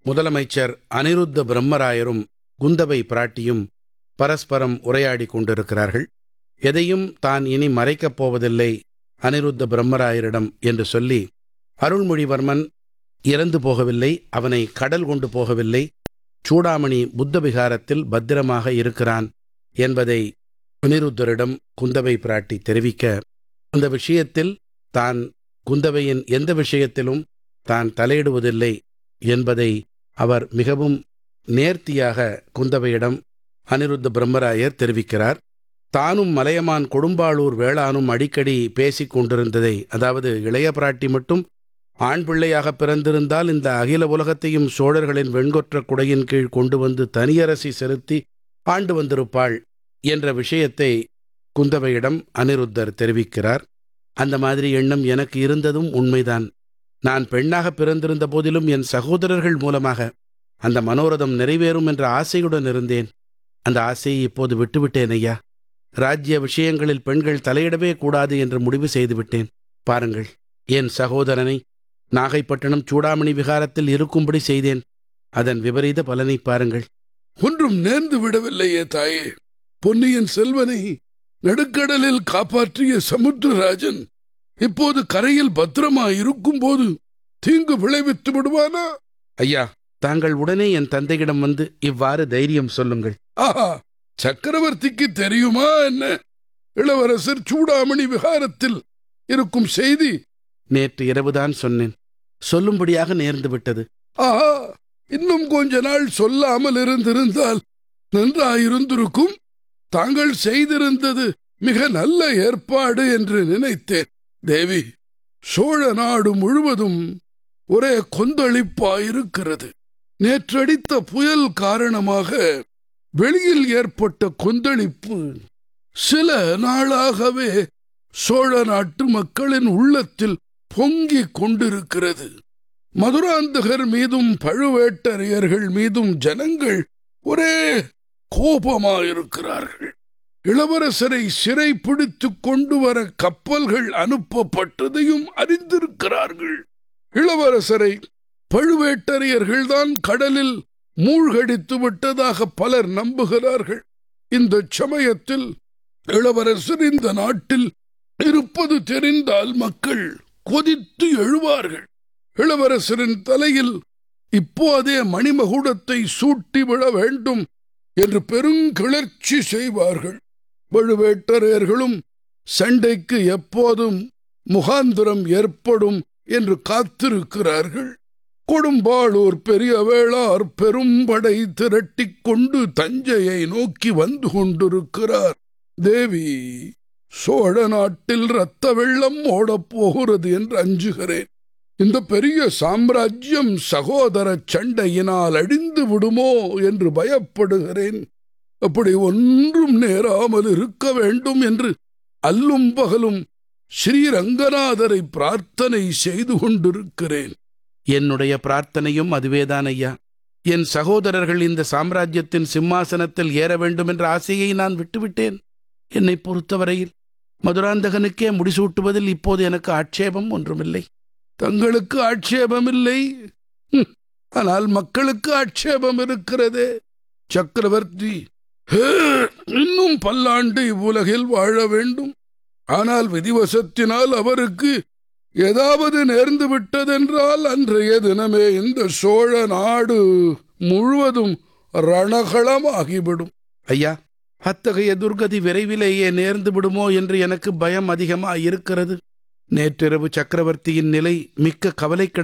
முதலமைச்சர் அனிருத்த பிரம்மராயரும் குந்தவை பிராட்டியும் பரஸ்பரம் உரையாடிக் கொண்டிருக்கிறார்கள் எதையும் தான் இனி மறைக்கப் போவதில்லை அனிருத்த பிரம்மராயரிடம் என்று சொல்லி அருள்மொழிவர்மன் இறந்து போகவில்லை அவனை கடல் கொண்டு போகவில்லை சூடாமணி புத்த விகாரத்தில் பத்திரமாக இருக்கிறான் என்பதை அனிருத்தரிடம் குந்தவை பிராட்டி தெரிவிக்க அந்த விஷயத்தில் தான் குந்தவையின் எந்த விஷயத்திலும் தான் தலையிடுவதில்லை என்பதை அவர் மிகவும் நேர்த்தியாக குந்தவையிடம் அனிருத்த பிரம்மராயர் தெரிவிக்கிறார் தானும் மலையமான் கொடும்பாளூர் வேளானும் அடிக்கடி பேசிக் கொண்டிருந்ததை அதாவது இளைய பிராட்டி மட்டும் ஆண் பிள்ளையாக பிறந்திருந்தால் இந்த அகில உலகத்தையும் சோழர்களின் வெண்கொற்ற குடையின் கீழ் கொண்டு வந்து தனியரசி செலுத்தி ஆண்டு வந்திருப்பாள் என்ற விஷயத்தை குந்தவையிடம் அனிருத்தர் தெரிவிக்கிறார் அந்த மாதிரி எண்ணம் எனக்கு இருந்ததும் உண்மைதான் நான் பெண்ணாக பிறந்திருந்த போதிலும் என் சகோதரர்கள் மூலமாக அந்த மனோரதம் நிறைவேறும் என்ற ஆசையுடன் இருந்தேன் அந்த ஆசையை இப்போது விட்டுவிட்டேன் ஐயா ராஜ்ய விஷயங்களில் பெண்கள் தலையிடவே கூடாது என்று முடிவு செய்துவிட்டேன் பாருங்கள் என் சகோதரனை நாகைப்பட்டினம் சூடாமணி விகாரத்தில் இருக்கும்படி செய்தேன் அதன் விபரீத பலனை பாருங்கள் ஒன்றும் நேர்ந்து விடவில்லையே தாயே பொன்னியின் செல்வனை நடுக்கடலில் காப்பாற்றிய சமுத்திரராஜன் இப்போது கரையில் பத்திரமா இருக்கும்போது தீங்கு விளைவித்து விடுவானா ஐயா தாங்கள் உடனே என் தந்தையிடம் வந்து இவ்வாறு தைரியம் சொல்லுங்கள் ஆஹா சக்கரவர்த்திக்கு தெரியுமா என்ன இளவரசர் சூடாமணி விகாரத்தில் இருக்கும் செய்தி நேற்று இரவுதான் சொன்னேன் சொல்லும்படியாக நேர்ந்து விட்டது ஆஹா இன்னும் கொஞ்ச நாள் சொல்லாமல் இருந்திருந்தால் நன்றாயிருந்திருக்கும் தாங்கள் செய்திருந்தது மிக நல்ல ஏற்பாடு என்று நினைத்தேன் தேவி சோழ நாடு முழுவதும் ஒரே கொந்தளிப்பாயிருக்கிறது நேற்றடித்த புயல் காரணமாக வெளியில் ஏற்பட்ட கொந்தளிப்பு சில நாளாகவே சோழ நாட்டு மக்களின் உள்ளத்தில் பொங்கிக் கொண்டிருக்கிறது மதுராந்தகர் மீதும் பழுவேட்டரையர்கள் மீதும் ஜனங்கள் ஒரே கோபமாயிருக்கிறார்கள் இளவரசரை சிறை பிடித்துக் கொண்டு வர கப்பல்கள் அனுப்பப்பட்டதையும் அறிந்திருக்கிறார்கள் இளவரசரை பழுவேட்டரையர்கள்தான் கடலில் மூழ்கடித்து விட்டதாக பலர் நம்புகிறார்கள் இந்த சமயத்தில் இளவரசர் இந்த நாட்டில் இருப்பது தெரிந்தால் மக்கள் கொதித்து எழுவார்கள் இளவரசரின் தலையில் இப்போதே மணிமகுடத்தை சூட்டிவிட வேண்டும் என்று பெருங்கிளர்ச்சி செய்வார்கள் பழுவேட்டரையர்களும் சண்டைக்கு எப்போதும் முகாந்திரம் ஏற்படும் என்று காத்திருக்கிறார்கள் கொடும்பாளூர் பெரிய வேளார் பெரும்படை திரட்டிக் கொண்டு தஞ்சையை நோக்கி வந்து கொண்டிருக்கிறார் தேவி சோழ நாட்டில் இரத்த வெள்ளம் ஓடப் போகிறது என்று அஞ்சுகிறேன் இந்த பெரிய சாம்ராஜ்யம் சகோதர சண்டையினால் அழிந்து விடுமோ என்று பயப்படுகிறேன் அப்படி ஒன்றும் நேராமல் இருக்க வேண்டும் என்று அல்லும் பகலும் ஸ்ரீரங்கநாதரை பிரார்த்தனை செய்து கொண்டிருக்கிறேன் என்னுடைய பிரார்த்தனையும் அதுவேதான் ஐயா என் சகோதரர்கள் இந்த சாம்ராஜ்யத்தின் சிம்மாசனத்தில் ஏற வேண்டும் என்ற ஆசையை நான் விட்டுவிட்டேன் என்னை பொறுத்தவரையில் மதுராந்தகனுக்கே முடிசூட்டுவதில் இப்போது எனக்கு ஆட்சேபம் ஒன்றுமில்லை தங்களுக்கு ஆட்சேபமில்லை ஹம், ஆனால் மக்களுக்கு ஆட்சேபம் இருக்கிறதே சக்கரவர்த்தி ஹே, இன்னும் பல்லாண்டு இவ்வுலகில் வாழ வேண்டும் ஆனால் விதிவசத்தினால் அவருக்கு ஏதாவது நேர்ந்து விட்டதென்றால் அன்றைய தினமே இந்த சோழ நாடு முழுவதும் ரணகளமாகிவிடும் ஐயா அத்தகைய துர்கதி விரைவிலேயே நேர்ந்து விடுமோ என்று எனக்கு பயம் அதிகமாக இருக்கிறது நேற்றிரவு சக்கரவர்த்தியின் நிலை மிக்க கவலைக்கிட